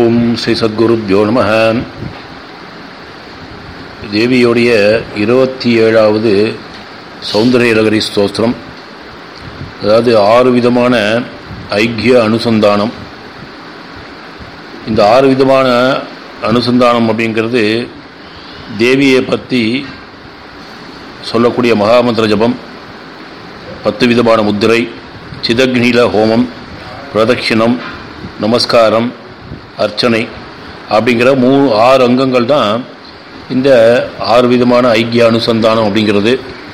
ஓம் ஸ்ரீ சத்குருப்யோ நம தேவியோடைய இருபத்தி ஏழாவது சௌந்தரியலகரி ஸ்தோத்திரம் அதாவது ஆறு விதமான ஐக்கிய அனுசந்தானம் இந்த ஆறு விதமான அனுசந்தானம் அப்படிங்கிறது தேவியை பற்றி சொல்லக்கூடிய மகாமந்திர ஜபம் பத்து விதமான முத்திரை சிதக்னில ஹோமம் பிரதட்சிணம் நமஸ்காரம் அர்ச்சனை அப்படிங்கிற மூ ஆறு அங்கங்கள் தான் இந்த ஆறு விதமான ஐக்கிய அனுசந்தானம் அப்படிங்கிறது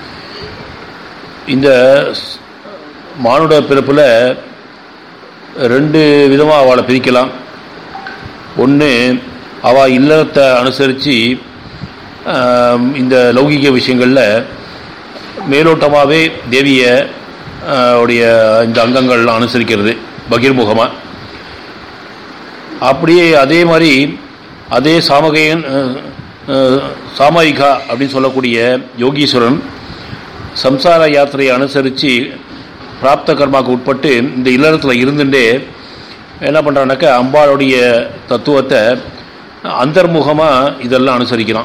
இந்த மானுட பிறப்பில் ரெண்டு விதமாக அவளை பிரிக்கலாம் ஒன்று அவள் இல்லறத்தை அனுசரித்து இந்த லௌகிக விஷயங்களில் மேலோட்டமாகவே தேவியை உடைய இந்த அங்கங்கள்லாம் அனுசரிக்கிறது பகிர்முகமாக அப்படியே அதே மாதிரி அதே சாமகையன் சாமாயிகா அப்படின்னு சொல்லக்கூடிய யோகீஸ்வரன் சம்சார யாத்திரையை அனுசரித்து பிராப்த கர்மாவுக்கு உட்பட்டு இந்த இல்லறத்தில் இருந்துட்டே என்ன பண்ணுறான்னாக்கா அம்பாளுடைய தத்துவத்தை அந்தர்முகமாக இதெல்லாம் அனுசரிக்கிறான்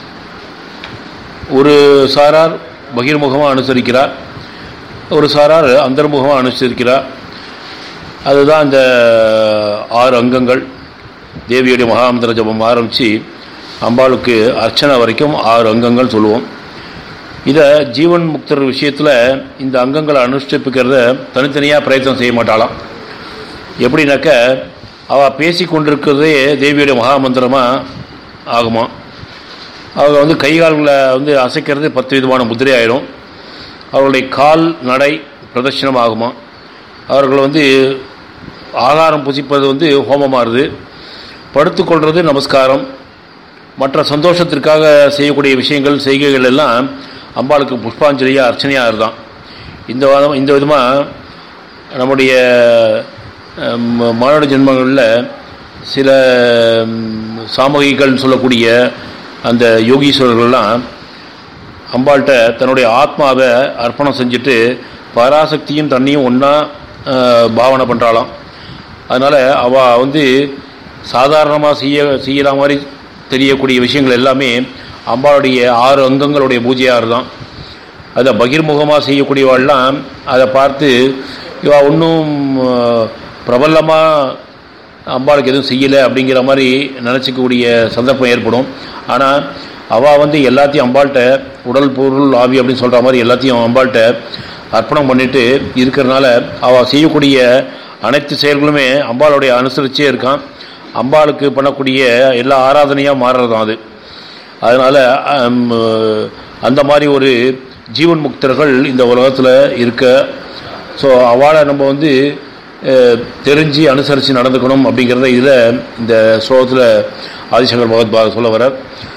ஒரு சாரார் பகிர்முகமாக அனுசரிக்கிறார் ஒரு சாரார் அந்தர்முகமாக அனுசரிக்கிறார் அதுதான் இந்த ஆறு அங்கங்கள் தேவியுடைய மகாமந்திர ஜபம் ஆரம்பித்து அம்பாளுக்கு அர்ச்சனை வரைக்கும் ஆறு அங்கங்கள் சொல்லுவோம் இதை ஜீவன் முக்தர் விஷயத்தில் இந்த அங்கங்களை அனுஷ்டிப்புக்கிறத தனித்தனியாக பிரயத்தனம் செய்ய மாட்டாளாம் எப்படின்னாக்க அவள் பேசி கொண்டிருக்கிறதே தேவியுடைய மகாமந்திரமாக ஆகுமா அவங்க வந்து கை கால்களை வந்து அசைக்கிறது பத்து விதமான முதிரை ஆயிடும் அவர்களுடைய கால் நடை பிரதர்ஷனம் ஆகுமா அவர்கள் வந்து ஆகாரம் புசிப்பது வந்து ஹோமமாகுது படுத்துக்கொள்வது நமஸ்காரம் மற்ற சந்தோஷத்திற்காக செய்யக்கூடிய விஷயங்கள் செய்கைகள் எல்லாம் அம்பாளுக்கு புஷ்பாஞ்சலியாக அர்ச்சனையாக இருந்தான் இந்த விதம் இந்த விதமாக நம்முடைய மானுட ஜென்மங்களில் சில சாமகிகள் சொல்லக்கூடிய அந்த யோகீஸ்வரர்கள்லாம் அம்பாள்கிட்ட தன்னுடைய ஆத்மாவை அர்ப்பணம் செஞ்சுட்டு பராசக்தியும் தண்ணியும் ஒன்றா பாவனை பண்ணுறாளாம் அதனால் அவள் வந்து சாதாரணமாக செய்ய செய்கிற மாதிரி தெரியக்கூடிய விஷயங்கள் எல்லாமே அம்பாளுடைய ஆறு அங்கங்களுடைய பூஜையாக தான் அதை பகிர்முகமாக செய்யக்கூடியவாள்லாம் அதை பார்த்து இவா ஒன்றும் பிரபலமாக அம்பாளுக்கு எதுவும் செய்யலை அப்படிங்கிற மாதிரி நினச்சிக்கக்கூடிய சந்தர்ப்பம் ஏற்படும் ஆனால் அவள் வந்து எல்லாத்தையும் அம்பாள்கிட்ட உடல் பொருள் ஆவி அப்படின்னு சொல்கிற மாதிரி எல்லாத்தையும் அம்பாள்கிட்ட அர்ப்பணம் பண்ணிட்டு இருக்கிறனால அவள் செய்யக்கூடிய அனைத்து செயல்களுமே அம்பாளுடைய அனுசரிச்சே இருக்கான் அம்பாளுக்கு பண்ணக்கூடிய எல்லா ஆராதனையாக மாறுறதான் அது அதனால் அந்த மாதிரி ஒரு ஜீவன் முக்தர்கள் இந்த உலகத்தில் இருக்க ஸோ அவளை நம்ம வந்து தெரிஞ்சு அனுசரித்து நடந்துக்கணும் அப்படிங்கிறத இதில் இந்த ஸ்லோகத்தில் ஆதிசங்கர் பகவத் பாக சொல்ல வர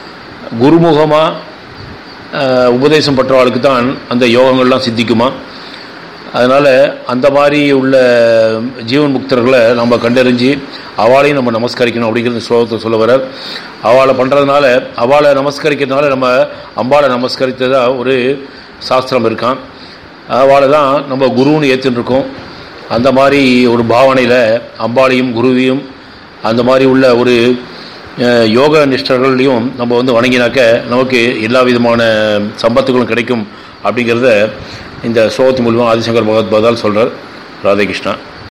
குருமுகமாக உபதேசம் பெற்றவாளுக்கு தான் அந்த யோகங்கள்லாம் சித்திக்குமா அதனால் அந்த மாதிரி உள்ள ஜீவன் முக்தர்களை நம்ம கண்டறிஞ்சு அவளையும் நம்ம நமஸ்கரிக்கணும் அப்படிங்கிறது ஸ்லோகத்தை சொல்ல வர அவளை பண்ணுறதுனால அவளை நமஸ்கரிக்கிறதுனால நம்ம அம்பாளை நமஸ்கரித்ததாக ஒரு சாஸ்திரம் இருக்கான் அவளை தான் நம்ம குருன்னு ஏற்றுன்னு இருக்கோம் அந்த மாதிரி ஒரு பாவனையில் அம்பாளையும் குருவையும் அந்த மாதிரி உள்ள ஒரு யோக நிஷ்டர்களையும் நம்ம வந்து வணங்கினாக்க நமக்கு எல்லா விதமான சம்பத்துகளும் கிடைக்கும் அப்படிங்கிறத இந்த ஸ்லோகத்தின் மூலமாக ஆதிசங்கர் பகவத் பதால் சொல்கிறார் ராதகிருஷ்ணா